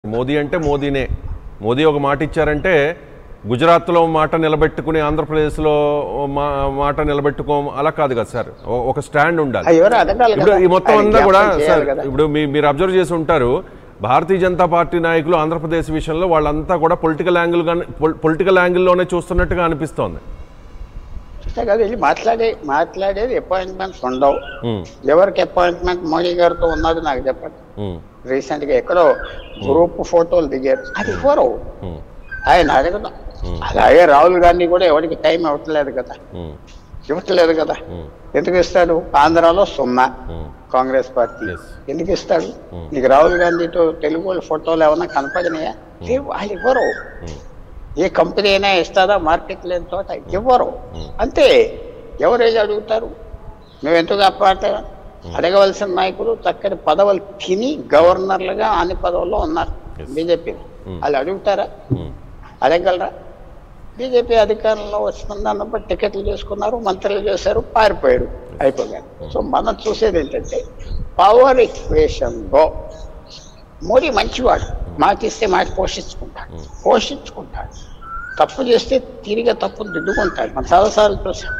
మోదీ అంటే మోదీనే మోదీ ఒక మాట ఇచ్చారంటే గుజరాత్లో మాట నిలబెట్టుకుని ఆంధ్రప్రదేశ్లో మా మాట నిలబెట్టుకో అలా కాదు కదా సార్ ఓ- ఒక స్టాండ్ ఉండాలి అది ఎవరు అడగాలి ఇప్పుడు కదా. ఈ మొత్తం ఆయన అంతా కూడా జ్ఞాపకం సార్ చేయాలి కదా. ఇప్పుడు మీ మీరు అబ్జర్వ్ చేసి ఉంటారు భారతీయ జనతా పార్టీ నాయకులు ఆంధ్రప్రదేశ్ విషయంలో వాళ్ళంతా కూడా పొలిటికల్ యాంగిల్ పొలిటికల్ యాంగిల్లోనే చూస్తున్నట్టుగా అనిపిస్తోంది అంతే కదా వెళ్ళి మాట్లాడే మాట్లాడేది అపాయింట్మెంట్స్ ఉండవు ఉమ్, ఎవరికి అపాయింట్మెంట్ మోడీ గారితో ఉన్నది నాకు చెప్పండి ఉమ్, రీసెంట్ గా ఎక్కడో గ్రూప్ ఫోటోలు దిగారు అది ఇవ్వరు ఉమ్, ఆయన అడగడం అలాగే రాహుల్ గాంధీ కూడా ఎవరికి టైం ఇవ్వట్లేదు కదా ఉమ్, ఇవ్వట్లేదు కదా ఉమ్, ఎందుకు ఇస్తాడు ఆంధ్రాలో సున్నా ఉమ్. Congress party Yes. ఎందుకు ఇస్తాడు నీకు రాహుల్ గాంధీతో తెలుగు వాళ్ళ ఫోటోలు ఏమన్నా కనపడినాయా లేవు, వాళ్ళు ఇవ్వరు ఏ కంపెనీ అయినా ఇస్తారా మార్కెట్ లేని చోట ఇవ్వరు అంతే ఎవరేది అడుగుతారు మేము ఎందుకు అప్పాట అడగవలసిన నాయకులు చక్కని పదవులు తిని గవర్నర్లుగా అన్ని పదవుల్లో ఉన్నారు బీజేపీ వాళ్ళు అడుగుతారా ఉమ్. అడగలరా బీజేపీ అధికారంలో వస్తుంది అన్నప్పుడు టికెట్లు చేసుకున్నారు మంత్రులు చేశారు పారిపోయారు అయిపోయారు సో మనం చూసేది ఏంటంటే పవర్ ఈక్వేషన్లో మోడీ మంచివాడు మాటిస్తే మాట పోషించుకుంటాడు పోషించుకుంటాడు తప్పు చేస్తే తిరిగి తప్పు దిద్దుకుంటాడు మనం చాలాసార్లు చూసాం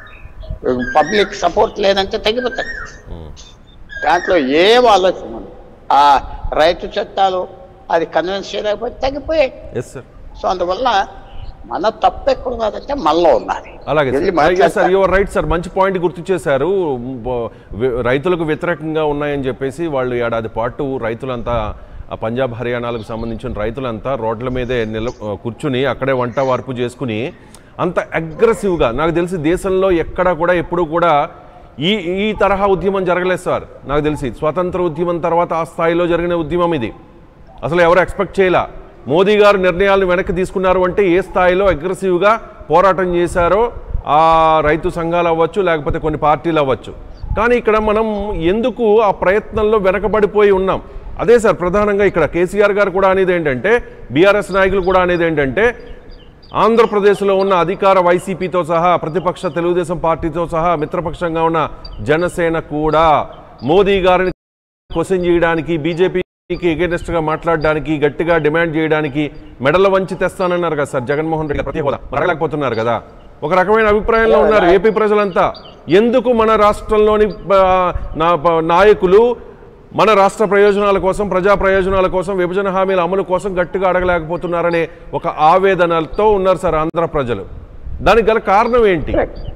పబ్లిక్ సపోర్ట్ లేదంటే తగ్గిపోతాడు ఉమ్. దాంట్లో ఏం ఆలోచన ఉండదు. ఆ రైతు చట్టాలు అది కన్విన్స్ చేయలేకపోతే తగ్గిపోయాయి ఎస్ సార్ సో అందువల్ల మన తప్పు ఎక్కడ ఉన్నదంటే మనలో ఉన్నది అలాగే వెళ్ళి సార్ అలాగే సార్ మాట్లాడతా. యువర్ రైట్ సార్ మంచి పాయింట్ గుర్తు చేశారు బ- వి- రైతులకు వ్యతిరేకంగా ఉన్నాయని చెప్పేసి వాళ్ళు ఏడాది పాటు రైతులంతా ఆ పంజాబ్ హర్యానాలకు సంబంధించిన రైతులంతా రోడ్ల మీదే నిల కూర్చుని అక్కడే వంట వార్పు చేసుకుని అంత అగ్రెసివ్గా నాకు తెలిసి దేశంలో ఎక్కడ కూడా ఎప్పుడు కూడా ఈ ఈ తరహా ఉద్యమం జరగలేదు సార్ నాకు తెలిసి స్వాతంత్ర ఉద్యమం తర్వాత ఆ స్థాయిలో జరిగిన ఉద్యమం ఇది అసలు ఎవరు ఎక్స్పెక్ట్ చేయలా మోదీ గారు నిర్ణయాలను వెనక్కి తీసుకున్నారు అంటే ఏ స్థాయిలో అగ్రెసివ్గా పోరాటం చేశారో ఆ రైతు సంఘాలు అవ్వచ్చు లేకపోతే కొన్ని పార్టీలు అవ్వచ్చు కానీ ఇక్కడ మనం ఎందుకు ఆ ప్రయత్నంలో వెనకబడిపోయి ఉన్నాం అదే సార్ ప్రధానంగా ఇక్కడ కేసీఆర్ గారు కూడా అనేది ఏంటంటే బీఆర్ఎస్ నాయకులు కూడా అనేది ఏంటంటే ఆంధ్రప్రదేశ్లో ఉన్న అధికార వైసీపీతో సహా ప్రతిపక్ష తెలుగుదేశం పార్టీతో సహా మిత్రపక్షంగా ఉన్న జనసేన కూడా మోదీ గారిని క్వశ్చన్ చేయడానికి బీజేపీకి ఎగెనిస్ట్ గా మాట్లాడడానికి గట్టిగా డిమాండ్ చేయడానికి మెడల వంచి తెస్తానన్నారు కదా సార్ జగన్మోహన్ రెడ్డి గారు ప్రతి హోదా మరగలేకపోతున్నారు కదా ఒక రకమైన అభిప్రాయంలో ఉన్నారు ఏపీ ప్రజలంతా ఎందుకు మన రాష్ట్రంలోని ఆ, నా ప- నాయకులు మన రాష్ట్ర ప్రయోజనాల కోసం ప్రజా ప్రయోజనాల కోసం విభజన హామీల అమలు కోసం గట్టిగా అడగలేకపోతున్నారనే ఒక ఆవేదనలతో ఉన్నారు సార్ ఆంధ్ర ప్రజలు దానికి గల కారణం ఏంటి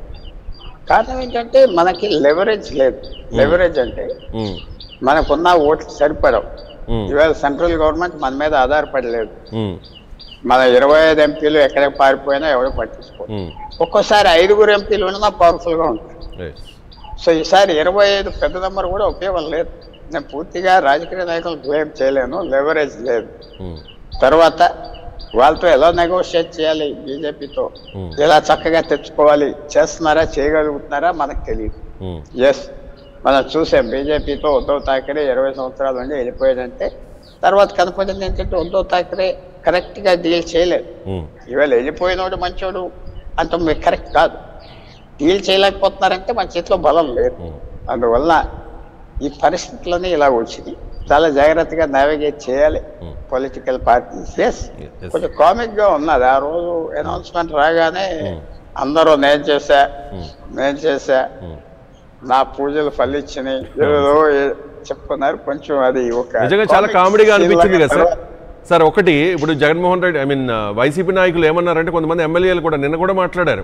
కారణం ఏంటంటే మనకి లెవరేజ్ లేదు లెవరేజ్ అంటే ఉమ్, మనకున్న ఓట్లు సరిపడవు ఉమ్, ఇవాళ సెంట్రల్ గవర్నమెంట్ మన మీద ఆధారపడలేదు ఉమ్, మన ఇరవై ఐదు ఎంపీలు ఎక్కడికి పారిపోయినా ఎవరు పట్టించుకోరు ఉమ్, ఒక్కోసారి ఐదుగురు ఎంపీలు ఉన్నా పవర్ఫుల్ గా ఉంటారు yes. సో ఈసారి ఇరవై ఐదు పెద్ద నెంబర్ కూడా ఉపయోగం లేదు నేను పూర్తిగా రాజకీయ నాయకులు బ్లేమ్ చేయలేను లెవరేజ్ లేదు ఉమ్, తర్వాత వాళ్ళతో ఎలా నెగోషియేట్ చేయాలి బీజేపీతో Hmm. ఎలా చక్కగా తెచ్చుకోవాలి చేస్తున్నారా చేయగలుగుతున్నారా మనకు తెలియదు ఉమ్, ఎస్ మనం చూసాం బీజేపీతో ఉద్ధవ్ థాకరే ఇరవై సంవత్సరాల నుండి వెళ్ళిపోయాడంటే తర్వాత కనపడింది ఏంటంటే ఉద్ధవ్ థాకరే కరెక్ట్గా డీల్ చేయలేదు ఉమ్, ఇవాళ వెళ్ళిపోయినోడు మంచోడు అంత మీకు కరెక్ట్ కాదు డీల్ చేయలేకపోతున్నారంటే మన చేతిలో బలం లేదు ఉమ్. అందువల్ల ఈ పరిస్థితులని ఇలా వచ్చింది చాలా జాగ్రత్తగా నావిగేట్ చేయాలి Hmm. Political parties yes Yes. కొంచెం కామిక్ గా ఉన్నది ఆ రోజు అనౌన్స్మెంట్ రాగానే Hmm. అందరూ నేను చేశా Hmm. నేను చేశా ఉమ్. నా పూజలు ఫలిచ్చినాయి ఏదో ఏ- చెప్పుకున్నారు కొంచెం అది ఒక నిజంగా చాలా comic కామెడీగా scene అనిపించింది లాగా కదా సార్ తర్వాత సార్ ఒకటి ఇప్పుడు Jaganmohan Reddy I mean YCP నాయకులు ఏమన్నారంటే కొంతమంది ఎమ్మెల్యేలు కూడా నిన్న కూడా మాట్లాడారు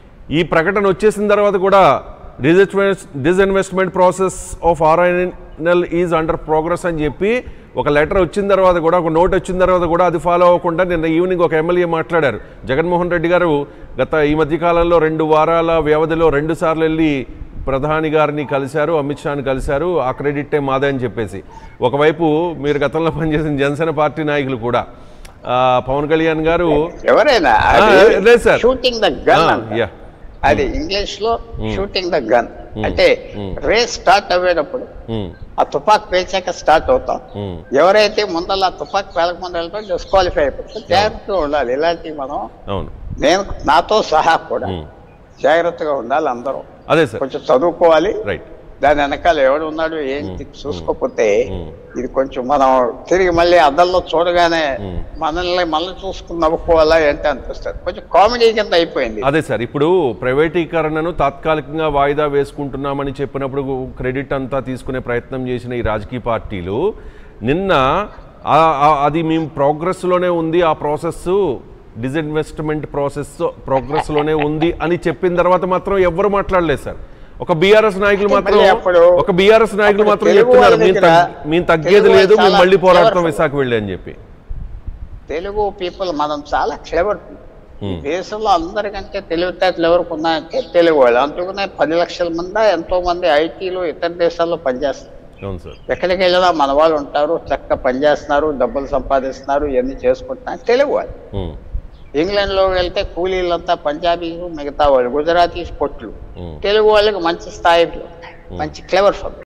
ఈ ప్రకటన వచ్చేసిన తర్వాత కూడా disinvest disinvestment process of RINL is under progress అని చెప్పి ఒక లెటర్ వచ్చిన తర్వాత కూడా ఒక నోట్ వచ్చిన తర్వాత కూడా అది ఫాలో అవ్వకుండా నిన్న ఈవినింగ్ ఒక ఎమ్మెల్యే మాట్లాడారు జగన్మోహన్ రెడ్డి గారు గత ఈ మధ్య కాలంలో రెండు వారాల వ్యవధిలో రెండు సార్లు వెళ్ళి ప్రధాని గారిని కలిశారు అమిత్ షాని కలిశారు ఆ క్రెడిటే మాదే అని చెప్పేసి ఒకవైపు మీరు గతంలో పనిచేసిన జనసేన పార్టీ నాయకులు కూడా ఆ, పవన్ కళ్యాణ్ గారు ఎవరైనా ఆ, లేదు సార్. షూటింగ్ ద గన్ ఆ, yeah. అది ఇంగ్లీష్ లో షూటింగ్ ద గన్ అంటే రేస్ స్టార్ట్ అయ్యేటప్పుడు ఉమ్, ఆ తుపాకు పేల్చాక స్టార్ట్ అవుతాం ఉమ్, ఎవరైతే ముందల ఆ తుపాకు పేలక ముందు వెళ్తాం డిస్క్వాలిఫై అయిపోతుంది జాగ్రత్తగా ఉండాలి ఇలాంటివి మనం అవును నేను నాతో సహా కూడా ఉమ్. జాగ్రత్తగా ఉండాలి అందరూ అదే సార్ కొంచెం చదువుకోవాలి రైట్ దాని వెనకాల ఎవడు ఉన్నాడు ఏంటి చూసుకోకపోతే ఉమ్. ఇది కొంచెం మనం తిరిగి మళ్ళీ అద్దంలో చూడగానే ఉమ్. మనల్ని మళ్ళీ చూసుకుని నవ్వుకోవాలా ఏంటి అనిపిస్తుంది కొంచెం కామెడీ కింద అయిపోయింది అదే సార్ ఇప్పుడు ప్రైవేటీకరణను తాత్కాలికంగా వాయిదా వేసుకుంటున్నామని చెప్పినప్పుడు క్రెడిట్ అంతా తీసుకునే ప్రయత్నం చేసిన ఈ రాజకీయ పార్టీలు నిన్న ఆ- ఆ- అది మేము ప్రోగ్రెస్లోనే ఉంది ఆ ప్రాసెస్ డిజిన్వెస్ట్మెంట్ ప్రాసెస్ ప్రోగ్రెస్లోనే ఉంది అని చెప్పిన తర్వాత మాత్రం ఎవ్వరు మాట్లాడలేదు సార్ ఒక బీఆర్ఎస్ నాయకులు మాత్రం మళ్ళీ అప్పుడు- ఒక బీఆర్ఎస్ నాయకులు అప్పుడు మాత్రం తెలుగు చెప్తున్నారు వాళ్ళ మేము దగ్గర తగ్గ- మేము తగ్గేది తెలుగు లేదు వాళ్ళు మేము మళ్ళీ చాలా పోరాడతాం clever విశాఖ వెళ్ళి అని చెప్పి తెలుగు పీపుల్ మనం చాలా క్లెవర్ దేశంలో అందరికంటే తెలివితేటలు ఎవరికి ఉన్నాయంటే తెలుగు వాళ్ళు అందుకనే పది లక్షల మంది ఎంతో మంది ఐటీలో ఇతర దేశాల్లో పనిచేస్తారు అవును సార్ ఎక్కడికి వెళ్ళినా మన వాళ్ళు ఉంటారు చక్కగా పనిచేస్తున్నారు డబ్బులు సంపాదిస్తున్నారు ఇవన్నీ చేసుకుంటున్నారు తెలుగు వాళ్ళు ఉమ్, ఇంగ్లాండ్లో వెళ్తే కూలీలంతా పంజాబీలు మిగతా వాళ్ళు గుజరాతీస్ పొట్లు ఉమ్. తెలుగు వాళ్ళకి మంచి స్థాయిలో మంచి క్లెవర్ ఫర్